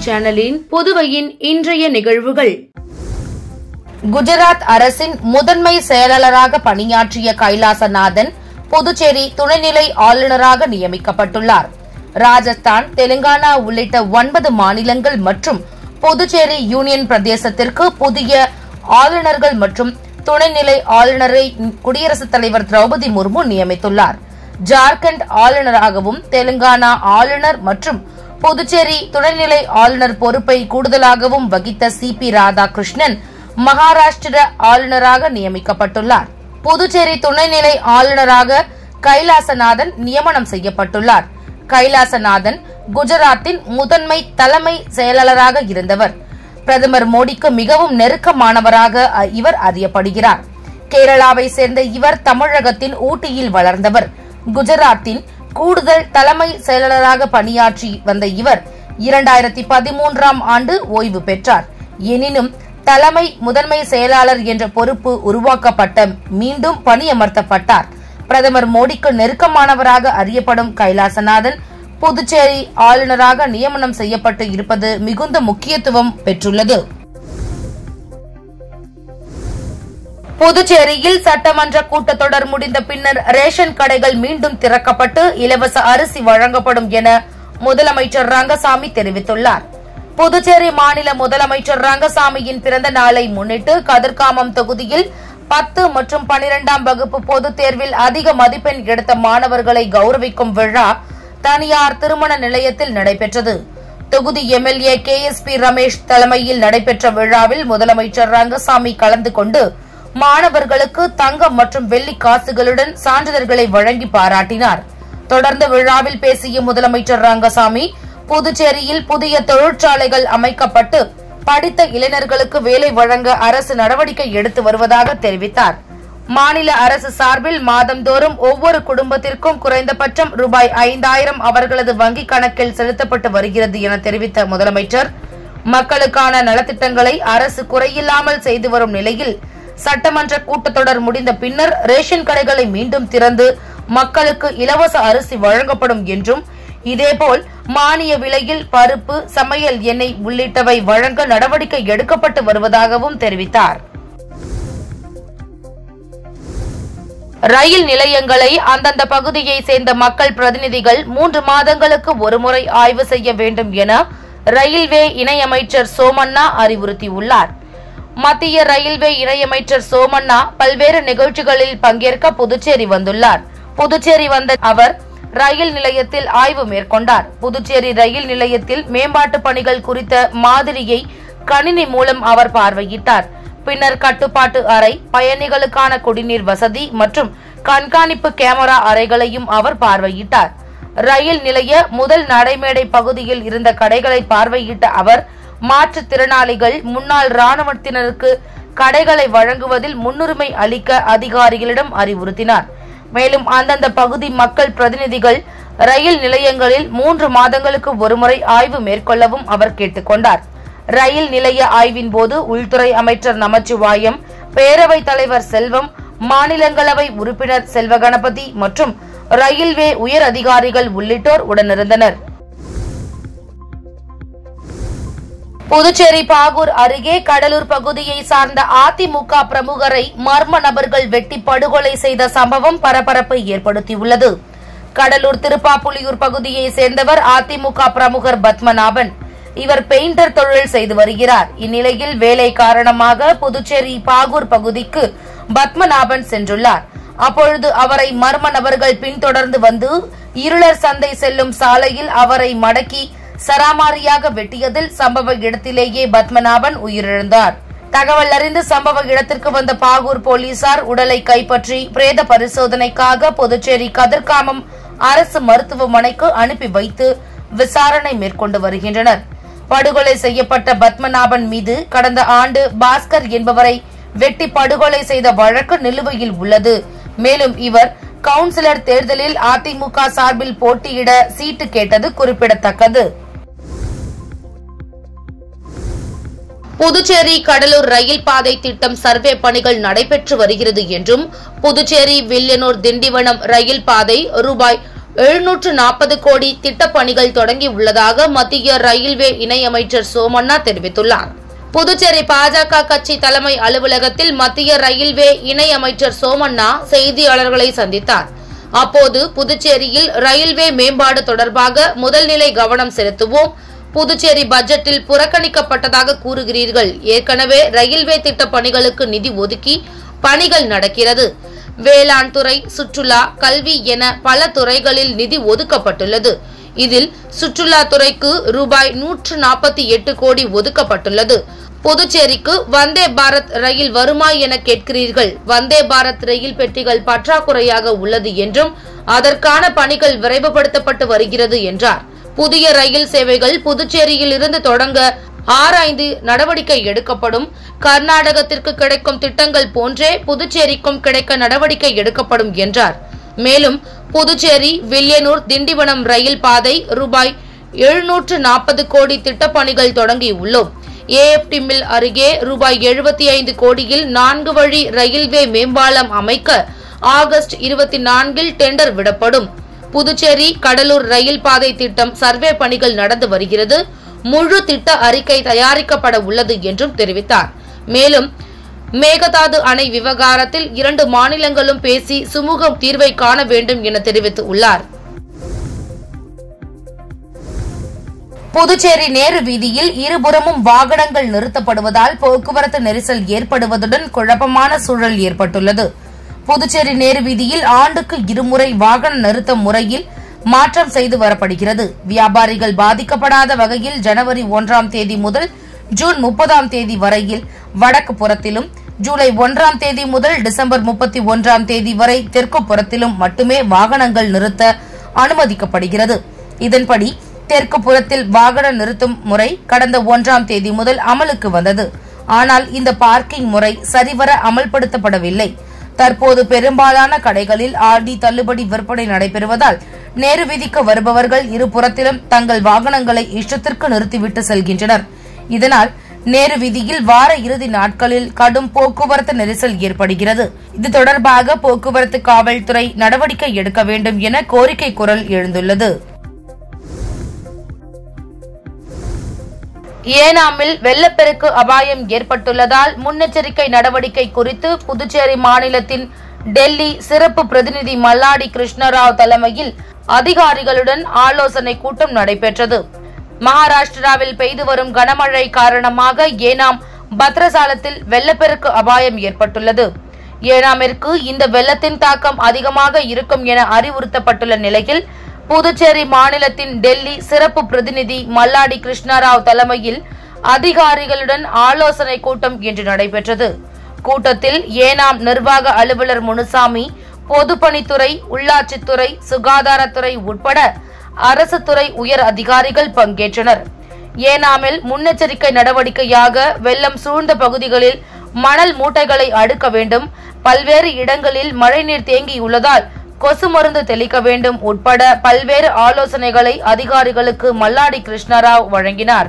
சேனலின் புதுவையின் இன்றைய நிகழ்வுகள் குஜராத் அரசின் முதன்மை செயலாளராக பணியாற்றிய கைலாசநாதன் புதுச்சேரி துணைநிலை ஆளுநராக நியமிக்கப்பட்டுள்ளார் ராஜஸ்தான் தெலுங்கானா உள்ளிட்ட ஒன்பது மாநிலங்கள் மற்றும் புதுச்சேரி யூனியன் பிரதேசத்திற்கு புதிய ஆளுநர்கள் மற்றும் துணைநிலை ஆளுநரை குடியரசுத் தலைவர் திரௌபதி முர்மு நியமித்துள்ளார் ஜார்க்கண்ட் ஆளுநராகவும் தெலுங்கானா ஆளுநர் மற்றும் புதுச்சேரி துணைநிலை ஆளுநர் பொறுப்பை கூடுதலாகவும் வகித்த சி பி ராதாகிருஷ்ணன் மகாராஷ்டிர ஆளுநராக நியமிக்கப்பட்டுள்ளார் புதுச்சேரி துணைநிலை ஆளுநராக கைலாசநாதன் நியமனம் செய்யப்பட்டுள்ளார் கைலாசநாதன் குஜராத்தின் முதன்மை தலைமை செயலாளராக இருந்தவர் பிரதமர் மோடிக்கு மிகவும் நெருக்கமானவராக அ- இவர் அறியப்படுகிறார் கேரளாவை சேர்ந்த இவர் தமிழகத்தின் ஊட்டியில் வளர்ந்தவர் குஜராத்தின் கூடுதல் தலைமை செயலாளராக பணியாற்றி வந்த இவர் இரண்டாயிரத்தி பதிமூன்றாம் ஆண்டு ஓய்வு பெற்றார் எனினும் தலைமை முதன்மை செயலாளர் என்ற பொறுப்பு உருவாக்கப்பட்ட மீண்டும் பணியமர்த்தப்பட்டார் பிரதமர் மோடிக்கு நெருக்கமானவராக அறியப்படும் கைலாசநாதன் புதுச்சேரி ஆளுநராக நியமனம் செய்யப்பட்டு இருப்பது மிகுந்த முக்கியத்துவம் பெற்றுள்ளது புதுச்சேரியில் சட்டமன்ற கூட்டத்தொடர் முடிந்த பின்னர் ரேஷன் கடைகள் மீண்டும் திறக்கப்பட்டு இலவச அரிசி வழங்கப்படும் என முதலமைச்சர் ரங்கசாமி தெரிவித்துள்ளார் புதுச்சேரி மாநில முதலமைச்சர் ரங்கசாமியின் பிறந்த நாளை முன்னிட்டு கதிர்காமம் தொகுதியில் பத்து மற்றும் பனிரெண்டாம் வகுப்பு பொதுத் தேர்வில் அதிக மதிப்பெண் எடுத்த மாணவர்களை கௌரவிக்கும் விழா தனியார் திருமண நிலையத்தில் நடைபெற்றது தொகுதி MLA K S P Ramesh தலைமையில் நடைபெற்ற விழாவில் முதலமைச்சர் ரங்கசாமி கலந்து கொண்டு மாணவர்களுக்கு தங்கம் மற்றும் வெள்ளி காசுகளுடன் சான்றிதழ்களை வழங்கி பாராட்டினார் தொடர்ந்து விழாவில் பேசிய முதலமைச்சர் ரங்கசாமி புதுச்சேரியில் புதிய தொழிற்சாலைகள் அமைக்கப்பட்டு படித்த இளைஞர்களுக்கு வேலை வழங்க அரசு நடவடிக்கை எடுத்து வருவதாக தெரிவித்தார் மாநில அரசு சார்பில் மாதந்தோறும் ஒவ்வொரு குடும்பத்திற்கும் குறைந்தபட்சம் ரூபாய் ஐந்தாயிரம் அவர்களது வங்கிக் கணக்கில் செலுத்தப்பட்டு வருகிறது என தெரிவித்த முதலமைச்சர் மக்களுக்கான நலத்திட்டங்களை அரசு குறையில்லாமல் செய்து வரும் நிலையில் சட்டமன்ற கூட்டத்தொடர் முடிந்த பின்னர் ரேஷன் கடைகளை மீண்டும் திறந்து மக்களுக்கு இலவச அரிசி வழங்கப்படும் என்றும் இதேபோல் மானிய விலையில் பருப்பு சமையல் எண்ணெய் உள்ளிட்டவை வழங்க நடவடிக்கை எடுக்கப்பட்டு வருவதாகவும் தெரிவித்தார் ரயில் நிலையங்களை அந்தந்த பகுதியை சேர்ந்த மக்கள் பிரதிநிதிகள் மூன்று மாதங்களுக்கு ஒருமுறை ஆய்வு செய்ய வேண்டும் என ரயில்வே இணையமைச்சர் சோமண்ணா அறிவுறுத்தியுள்ளார் மத்திய ரயில்வே இணையமைச்சர் சோமண்ணா பல்வேறு நிகழ்ச்சிகளில் பங்கேற்க புதுச்சேரி வந்துள்ளார் புதுச்சேரி வந்த அவர் ரயில் நிலையத்தில் ஆய்வு மேற்கொண்டார் புதுச்சேரி ரயில் நிலையத்தில் மேம்பாட்டு பணிகள் குறித்த மாதிரியை கணினி மூலம் அவர் பார்வையிட்டார் பின்னர் கட்டுப்பாட்டு அறை பயணிகளுக்கான குடிநீர் வசதி மற்றும் கண்காணிப்பு கேமரா அறைகளையும் அவர் பார்வையிட்டார் ரயில் நிலைய முதல் நடைமேடை பகுதியில் இருந்த கடைகளை பார்வையிட்ட அவர் மாற்றுத்திறனாளிகள் முன்னாள் ராணுவத்தினருக்கு கடைகளை வழங்குவதில் முன்னுரிமை அளிக்க அதிகாரிகளிடம் அறிவுறுத்தினார் மேலும் அந்தந்த பகுதி மக்கள் பிரதிநிதிகள் ரயில் நிலையங்களில் மூன்று மாதங்களுக்கு ஒருமுறை ஆய்வு மேற்கொள்ளவும் அவர் கேட்டுக்கொண்டார் ரயில் நிலைய ஆய்வின் போது உள்துறை அமைச்சர் நமச்சிவாயம் பேரவைத் தலைவர் செல்வம் மாநிலங்களவை உறுப்பினர் செல்வ கணபதி மற்றும் ரயில்வே உயர் அதிகாரிகள் உள்ளிட்டோர் உடனிருந்தனர் புதுச்சேரி பாகூர் அருகே கடலூர் பகுதியை சார்ந்த அதிமுக பிரமுகரை மர்ம நபர்கள் வெட்டி படுகொலை செய்த சம்பவம் பரபரப்பை ஏற்படுத்தியுள்ளது கடலூர் திருப்பாப்புலியூர் பகுதியை சேர்ந்தவர் அதிமுக பிரமுகர் பத்மநாபன் இவர் பெயிண்டர் தொழில் செய்து வருகிறார் இந்நிலையில் வேலை காரணமாக புதுச்சேரி பாகூர் பகுதிக்கு பத்மநாபன் சென்றுள்ளார் அப்பொழுது அவரை மர்ம நபர்கள் பின்தொடர்ந்து வந்து இருளர் சந்தை செல்லும் சாலையில் அவரை மடக்கி சராமாரியாக வெட்டியதில் சம்பவ இடத்திலேயே பத்மநாபன் உயிரிழந்தார் தகவல் அறிந்து சம்பவ இடத்திற்கு வந்த பாகூர் போலீசார் உடலை கைப்பற்றி பிரேத பரிசோதனைக்காக புதுச்சேரி கதிர்காமம் அரசு மருத்துவமனைக்கு அனுப்பி வைத்து விசாரணை மேற்கொண்டு வருகின்றனர் படுகொலை செய்யப்பட்ட பத்மநாபன் மீது கடந்த ஆண்டு பாஸ்கர் என்பவரை வெட்டி படுகொலை செய்த வழக்கு நிலுவையில் உள்ளது மேலும் இவர் கவுன்சிலர் தேர்தலில் அதிமுக சார்பில் போட்டியிட சீட்டு கேட்டது குறிப்பிடத்தக்கது புதுச்சேரி கடலூர் ரயில் பாதை திட்டம் சர்வே பணிகள் நடைபெற்று வருகிறது என்றும் புதுச்சேரி வில்லியனூர் திண்டிவனம் ரயில் பாதை ரூபாய் எழுநூற்று நாற்பது கோடி திட்டப்பணிகள் தொடங்கி உள்ளதாக மத்திய ரயில்வே இணையமைச்சர் சோமண்ணா தெரிவித்துள்ளார் புதுச்சேரி பாஜக கட்சி தலைமை அலுவலகத்தில் மத்திய ரயில்வே இணையமைச்சர் சோமண்ணா செய்தியாளர்களை சந்தித்தார் அப்போது புதுச்சேரியில் ரயில்வே மேம்பாடு தொடர்பாக முதல்நிலை கவனம் செலுத்துவோம் புதுச்சேரி பட்ஜெட்டில் புறக்கணிக்கப்பட்டதாக கூறுகிறீர்கள் ஏற்கனவே ரயில்வே திட்ட பணிகளுக்கு நிதி ஒதுக்கி பணிகள் நடக்கிறது வேளாண் துறை சுற்றுலா கல்வி என பல துறைகளில் நிதி ஒதுக்கப்பட்டுள்ளது இதில் சுற்றுலா துறைக்கு ரூபாய் நூற்று நாற்பத்தி எட்டு கோடி ஒதுக்கப்பட்டுள்ளது புதுச்சேரிக்கு வந்தே பாரத் ரயில் வருமா என கேட்கிறீர்கள் வந்தே பாரத் ரயில் பெட்டிகள் பற்றாக்குறையாக உள்ளது என்றும் அதற்கான பணிகள் விரைவுபடுத்தப்பட்டு வருகிறது என்றார் புதிய ரயில் சேவைகள் புதுச்சேரியில் இருந்து தொடங்க ஆராய்ந்து நடவடிக்கை எடுக்கப்படும் கர்நாடகத்திற்கு கிடைக்கும் திட்டங்கள் போன்றே புதுச்சேரிக்கும் கிடைக்க நடவடிக்கை எடுக்கப்படும் என்றார் மேலும் புதுச்சேரி வில்லியனூர் திண்டிவனம் ரயில் பாதை ரூபாய் எழுநூற்று நாற்பது கோடி திட்டப்பணிகள் தொடங்கியுள்ளோம் ஏஎப்டி மில் அருகே ரூபாய் எழுபத்தி ஐந்து கோடியில் நான்கு வழி ரயில்வே மேம்பாலம் அமைக்க ஆகஸ்ட் இருபத்தி நான்கில் டெண்டர் விடப்படும் புதுச்சேரி கடலூர் ரயில் பாதை திட்டம் சர்வே பணிகள் நடந்து வருகிறது முழு திட்ட அறிக்கை தயாரிக்கப்பட உள்ளது என்றும் தெரிவித்தார் மேலும் மேகதாது அணை விவகாரத்தில் இரண்டு மாநிலங்களும் பேசி சுமூக தீர்வை காண வேண்டும் என தெரிவித்துள்ளார் புதுச்சேரி நேரு வீதியில் இருபுறமும் வாகனங்கள் நிறுத்தப்படுவதால் போக்குவரத்து நெரிசல் ஏற்படுவதுடன் குழப்பமான சூழல் ஏற்பட்டுள்ளது புதுச்சேரி நேரு வீதியில் ஆண்டுக்கு இருமுறை வாகன நிறுத்த முறையில் மாற்றம் செய்து வரப்படுகிறது வியாபாரிகள் பாதிக்கப்படாத வகையில் ஜனவரி ஒன்றாம் தேதி முதல் ஜூன் முப்பதாம் தேதி வரையில் வடக்கு புறத்திலும் ஜூலை ஒன்றாம் தேதி முதல் டிசம்பர் முப்பத்தி ஒன்றாம் தேதி வரை தெற்கு புறத்திலும் மட்டுமே வாகனங்கள் நிறுத்த அனுமதிக்கப்படுகிறது இதன்படி தெற்கு புறத்தில் வாகன நிறுத்தும் முறை கடந்த ஒன்றாம் தேதி முதல் அமலுக்கு வந்தது ஆனால் இந்த பார்க்கிங் முறை சரிவர அமல்படுத்தப்படவில்லை தற்போது பெரும்பாலான கடைகளில் ஆடி தள்ளுபடி விற்பனை நடைபெறுவதால் நேரு வீதிக்கு வருபவர்கள் இருபுறத்திலும் தங்கள் வாகனங்களை இஷ்டத்திற்கு நிறுத்திவிட்டு செல்கின்றனர் இதனால் நேரு வீதியில் வார இறுதி நாட்களில் கடும் போக்குவரத்து நெரிசல் ஏற்படுகிறது இது தொடர்பாக போக்குவரத்து காவல்துறை நடவடிக்கை எடுக்க வேண்டும் என கோரிக்கை குரல் எழுந்துள்ளது ஏனாமில் வெள்ளப்பெருக்கு அபாயம் ஏற்பட்டுள்ளதால் முன்னெச்சரிக்கை நடவடிக்கை குறித்து புதுச்சேரி மாநிலத்தின் டெல்லி சிறப்பு பிரதிநிதி மல்லாடி கிருஷ்ணராவ் தலைமையில் அதிகாரிகளுடன் ஆலோசனை கூட்டம் நடைபெற்றது மகாராஷ்டிராவில் பெய்து வரும் கனமழை காரணமாக ஏனாம் பத்ரசாலத்தில் வெள்ளப்பெருக்கு அபாயம் ஏற்பட்டுள்ளது ஏனாமிற்கு இந்த வெள்ளத்தின் தாக்கம் அதிகமாக இருக்கும் என அறிவுறுத்தப்பட்டுள்ள நிலையில் புதுச்சேரி மாநிலத்தின் டெல்லி சிறப்பு பிரதிநிதி மல்லாடி கிருஷ்ணராவ் தலைமையில் அதிகாரிகளுடன் ஆலோசனை கூட்டம் இன்று நடைபெற்றது கூட்டத்தில் ஏனாம் நிர்வாக அலுவலர் முனுசாமி பொதுப்பணித்துறை உள்ளாட்சித்துறை சுகாதாரத்துறை உட்பட அரசு துறை உயர் அதிகாரிகள் பங்கேற்றனர் ஏனாமில் முன்னெச்சரிக்கை நடவடிக்கையாக வெள்ளம் சூழ்ந்த பகுதிகளில் மணல் மூட்டைகளை அடுக்க வேண்டும் பல்வேறு இடங்களில் மழைநீர் தேங்கியுள்ளதால் கொசு மருந்து தெளிக்க வேண்டும் உட்பட பல்வேறு ஆலோசனைகளை அதிகாரிகளுக்கு மல்லாடி கிருஷ்ணராவ் வழங்கினார்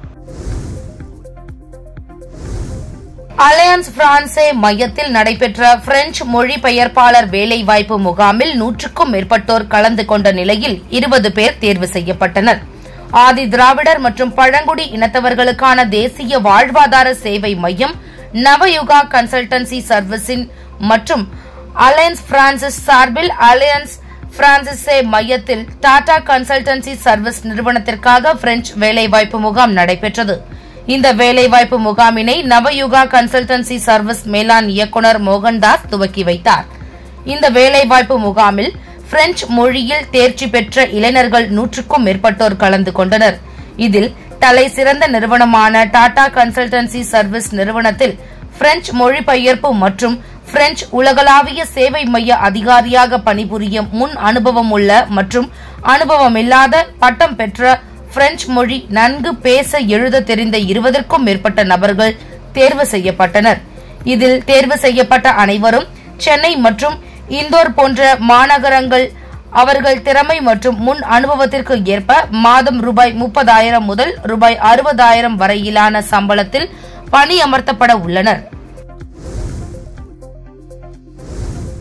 அலையன்ஸ் பிரான்சே மையத்தில் நடைபெற்ற பிரெஞ்சு மொழிபெயர்ப்பாளர் வேலைவாய்ப்பு முகாமில் நூற்றுக்கும் மேற்பட்டோர் கலந்து கொண்ட நிலையில் இருபது பேர் தேர்வு செய்யப்பட்டனர் ஆதி திராவிடர் மற்றும் பழங்குடி இனத்தவர்களுக்கான தேசிய வாழ்வாதார சேவை மையம் நவயுகா கன்சல்டன்சி சர்வீஸின் மற்றும் அலையன்ஸ் பிரான்சிஸ் சார்பில் அலையன்ஸ் பிரான்சிஸே மையத்தில் டாடா கன்சல்டன்சி சர்வீஸ் நிறுவனத்திற்காக பிரெஞ்சு வேலைவாய்ப்பு முகாம் நடைபெற்றது இந்த வேலைவாய்ப்பு முகாமினை நவயுகா கன்சல்டன்சி சர்வீஸ் மேலாண் இயக்குநர் மோகன்தாஸ் துவக்கி வைத்தார் இந்த வேலைவாய்ப்பு முகாமில் பிரெஞ்சு மொழியில் தேர்ச்சி பெற்ற இளைஞர்கள் நூற்றுக்கும் மேற்பட்டோர் கலந்து கொண்டனர் இதில் தலை சிறந்த நிறுவனமான டாடா கன்சல்டன்சி சர்வீஸ் நிறுவனத்தில் பிரெஞ்சு மொழிபெயர்ப்பு மற்றும் பிரெஞ்சு உலகளாவிய சேவை மைய அதிகாரியாக பணிபுரியும் முன் அனுபவம் உள்ள மற்றும் அனுபவமில்லாத பட்டம் பெற்ற பிரெஞ்சு மொழி நன்கு பேச எழுத தெரிந்த இருபதற்கும் மேற்பட்ட நபர்கள் தேர்வு செய்யப்பட்டனர் இதில் தேர்வு செய்யப்பட்ட அனைவரும் சென்னை மற்றும் இந்தோர் போன்ற மாநகரங்கள் அவர்கள் திறமை மற்றும் முன் அனுபவத்திற்கு ஏற்ப மாதம் ரூபாய் முப்பதாயிரம் முதல் ரூபாய் அறுபதாயிரம் வரையிலான சம்பளத்தில் பணியமர்த்தப்பட உள்ளனர்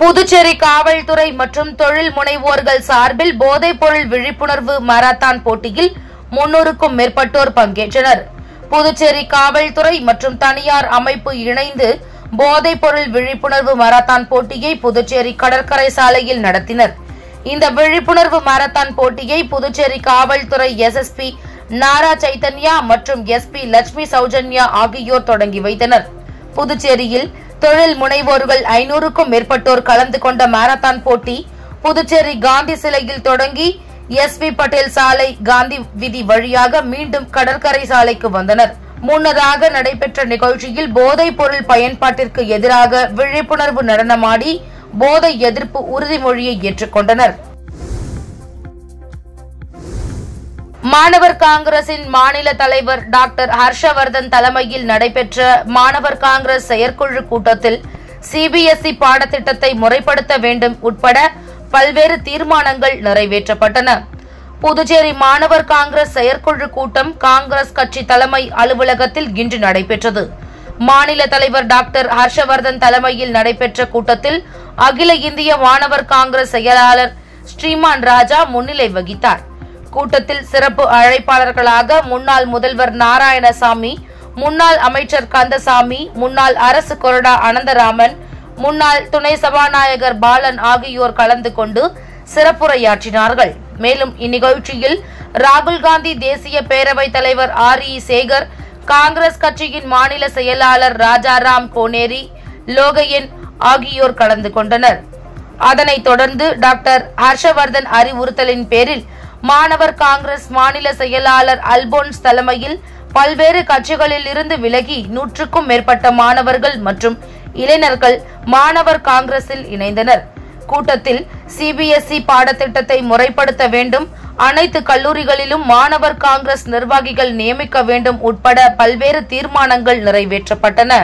புதுச்சேரி காவல்துறை மற்றும் தொழில் முனைவோர்கள் சார்பில் போதைப் பொருள் விழிப்புணர்வு மாரத்தான் போட்டியில் முன்னூறுக்கும் மேற்பட்டோர் பங்கேற்றனர் புதுச்சேரி காவல்துறை மற்றும் தனியார் அமைப்பு இணைந்து போதைப் பொருள் விழிப்புணர்வு மாரத்தான் போட்டியை புதுச்சேரி கடற்கரை சாலையில் நடத்தினர் இந்த விழிப்புணர்வு மாரத்தான் போட்டியை புதுச்சேரி காவல்துறை எஸ்எஸ்பி நாரா சைத்தன்யா மற்றும் எஸ்பி லட்சுமி சௌஜன்யா ஆகியோர் தொடங்கி வைத்தனர் புதுச்சேரியில் தொழில் முனைவோர்கள் ஐநூறுக்கும் மேற்பட்டோர் கலந்து கொண்ட மாரத்தான் போட்டி புதுச்சேரி காந்தி சிலையில் தொடங்கி எஸ் பி பட்டேல் சாலை காந்தி விதி வழியாக மீண்டும் கடற்கரை சாலைக்கு வந்தனர் முன்னதாக நடைபெற்ற நிகழ்ச்சியில் போதைப் பொருள் பயன்பாட்டிற்கு எதிராக விழிப்புணர்வு நடனமாடி போதை எதிர்ப்பு உறுதிமொழியை ஏற்றுக்கொண்டனர் மாணவர் காங்கிரசின் மாநில தலைவர் டாக்டர் ஹர்ஷவர்தன் தலைமையில் நடைபெற்ற மாணவர் காங்கிரஸ் செயற்குழு கூட்டத்தில் சிபிஎஸ்இ பாடத்திட்டத்தை முறைப்படுத்த வேண்டும் உட்பட பல்வேறு தீர்மானங்கள் நிறைவேற்றப்பட்டன புதுச்சேரி மாணவர் காங்கிரஸ் செயற்குழு கூட்டம் காங்கிரஸ் கட்சி தலைமை அலுவலகத்தில் இன்று நடைபெற்றது மாநில தலைவர் டாக்டர் ஹர்ஷவர்தன் தலைமையில் நடைபெற்ற கூட்டத்தில் அகில இந்திய மாணவர் காங்கிரஸ் செயலாளர் ஸ்ரீமான் ராஜா முன்னிலை வகித்தார் கூட்டத்தில் சிறப்பு அழைப்பாளர்களாக முன்னாள் முதல்வர் நாராயணசாமி முன்னாள் அமைச்சர் கந்தசாமி முன்னாள் அரசு கொறடா அனந்தராமன் முன்னாள் துணை சபாநாயகர் பாலன் ஆகியோர் கலந்து கொண்டு சிறப்புரையாற்றினார்கள் மேலும் இந்நிகழ்ச்சியில் ராகுல் காந்தி தேசிய பேரவைத் தலைவர் ஆர் இ சேகர் காங்கிரஸ் கட்சியின் மாநில செயலாளர் ராஜாராம் கோனேரி லோகையன் ஆகியோர் கலந்து கொண்டனர் அதனைத் தொடர்ந்து டாக்டர் ஹர்ஷவர்தன் அறிவுறுத்தலின் பேரில் மாணவர் காங்கிரஸ் மாநில செயலாளர் அல்போன்ஸ் தலைமையில் பல்வேறு கட்சிகளில் இருந்து விலகி நூற்றுக்கும் மேற்பட்ட மாணவர்கள் மற்றும் இளைஞர்கள் மாணவர் காங்கிரஸில் இணைந்தனர் கூட்டத்தில் சிபிஎஸ்இ பாடத்திட்டத்தை முறைப்படுத்த வேண்டும் அனைத்து கல்லூரிகளிலும் மாணவர் காங்கிரஸ் நிர்வாகிகள் நியமிக்க வேண்டும் உட்பட பல்வேறு தீர்மானங்கள் நிறைவேற்றப்பட்டன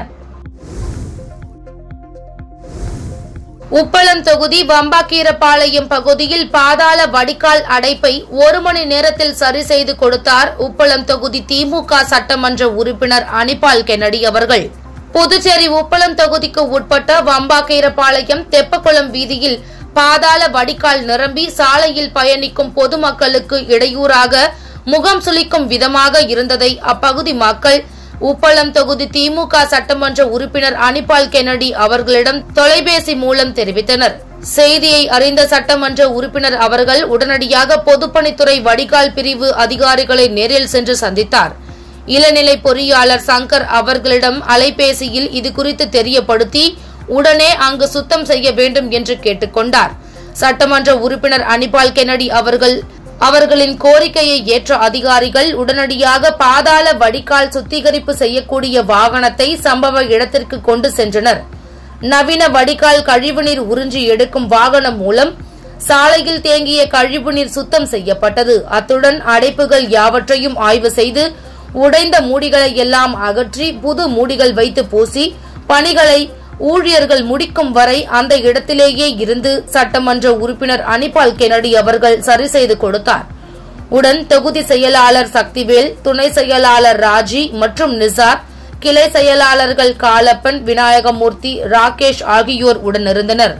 உப்பளம் தொகுதி வம்பாக்கீரப்பாளையம் பகுதியில் பாதாள வடிகால் அடைப்பை ஒரு மணி நேரத்தில் சரி செய்து கொடுத்தார் உப்பளம் தொகுதி திமுக சட்டமன்ற உறுப்பினர் அனிபால் கென்னடி அவர்கள் புதுச்சேரி உப்பளம் தொகுதிக்கு உட்பட்ட வம்பாக்கீரப்பாளையம் தெப்பக்குளம் வீதியில் பாதாள வடிகால் நிரம்பி சாலையில் பயணிக்கும் பொதுமக்களுக்கு இடையூறாக முகம் சுளிக்கும் விதமாக இருந்ததை அப்பகுதி மக்கள் உப்பளம் தொகுதி திமுக சட்டமன்ற உறுப்பினர் அனிபால் கென்னடி அவர்களிடம் தொலைபேசி மூலம் தெரிவித்தனர் செய்தியை அறிந்த சட்டமன்ற உறுப்பினர் அவர்கள் உடனடியாக பொதுப்பணித்துறை வடிகால் பிரிவு அதிகாரிகளை நேரில் சென்று சந்தித்தார் இளநிலை பொறியாளர் சங்கர் அவர்களிடம் அலைபேசியில் இது குறித்து தெரியப்படுத்தி உடனே அங்கு சுத்தம் செய்ய வேண்டும் என்று கேட்டுக்கொண்டார் சட்டமன்ற உறுப்பினர் அனிபால் கென்னடி அவர்கள் அவர்களின் கோரிக்கையை ஏற்ற அதிகாரிகள் உடனடியாக பாதாள வடிகால் சுத்திகரிப்பு செய்யக்கூடிய வாகனத்தை சம்பவ இடத்திற்கு கொண்டு சென்றனர் நவீன வடிகால் கழிவுநீர் உறிஞ்சி எடுக்கும் வாகனம் மூலம் சாலையில் தேங்கிய கழிவுநீர் சுத்தம் செய்யப்பட்டது அத்துடன் அடைப்புகள் யாவற்றையும் ஆய்வு செய்து உடைந்த மூடிகளை எல்லாம் அகற்றி புது மூடிகள் வைத்து பூசி பணிகளை ஊழியர்கள் முடிக்கும் வரை அந்த இடத்திலேயே இருந்து சட்டமன்ற உறுப்பினர் அனிபால் கெனடி அவர்கள் சரி செய்து கொடுத்தார் உடன் தொகுதி செயலாளர் சக்திவேல் துணை செயலாளர் ராஜி மற்றும் நிசார் கிளை செயலாளர்கள் காலப்பன் விநாயகமூர்த்தி ராகேஷ் ஆகியோர் உடனிருந்தனர்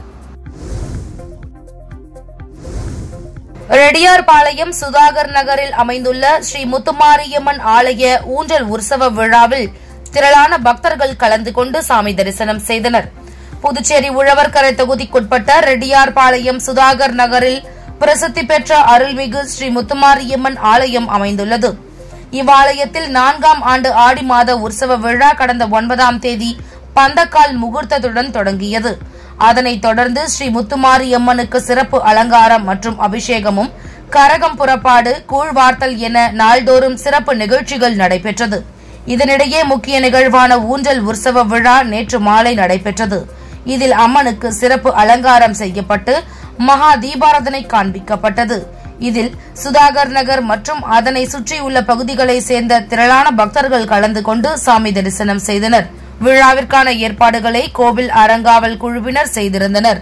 ரெட்டியார்பாளையம் சுதாகர் நகரில் அமைந்துள்ள ஸ்ரீ முத்துமாரியம்மன் ஆலய ஊஞ்சல் உற்சவ விழாவில் திரளான பக்தர்கள் கலந்து கொண்டு சாமி தரிசனம் செய்தனர் புதுச்சேரி உழவர்கரை தொகுதிக்குட்பட்ட ரெட்டியார்பாளையம் சுதாகர் நகரில் பிரசித்தி பெற்ற அருள்மிகு ஸ்ரீ முத்துமாரியம்மன் ஆலயம் அமைந்துள்ளது இவ்வாலயத்தில் நான்காம் ஆண்டு ஆடி மாத உற்சவ விழா கடந்த ஒன்பதாம் தேதி பந்தக்கால் முகூர்த்தத்துடன் தொடங்கியது அதனைத் தொடர்ந்து ஸ்ரீ முத்துமாரியம்மனுக்கு சிறப்பு அலங்காரம் மற்றும் அபிஷேகமும் கரகம் புறப்பாடு கூழ்வார்த்தல் என நாள்தோறும் சிறப்பு நிகழ்ச்சிகள் நடைபெற்றது இதனிடையே முக்கிய நிகழ்வான ஊஞ்சல் உற்சவ விழா நேற்று மாலை நடைபெற்றது இதில் அம்மனுக்கு சிறப்பு அலங்காரம் செய்யப்பட்டு மகா தீபாராதனை காண்பிக்கப்பட்டது இதில் சுதாகர் நகர் மற்றும் அதனை சுற்றியுள்ள பகுதிகளைச் சேர்ந்த திரளான பக்தர்கள் கலந்து கொண்டு சாமி தரிசனம் செய்தனர் விழாவிற்கான ஏற்பாடுகளை கோவில் அறங்காவல் குழுவினர் செய்திருந்தனர்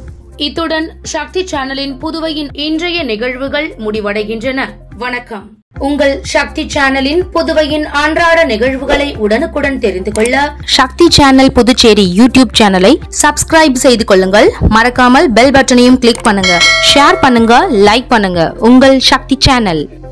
இத்துடன் சக்தி சேனலின் புதுவையின் இன்றைய நிகழ்வுகள் முடிவடைகின்றன வணக்கம் உங்கள் சக்தி சேனலின் புதுவையின் அன்றாட நிகழ்வுகளை உடனுக்குடன் தெரிந்து கொள்ள சக்தி சேனல் புதுச்சேரி யூடியூப் சேனலை சப்ஸ்கிரைப் செய்து கொள்ளுங்கள் மறக்காமல் பெல் பட்டனையும் கிளிக் பண்ணுங்க ஷேர் பண்ணுங்க லைக் பண்ணுங்க உங்கள் சக்தி சேனல்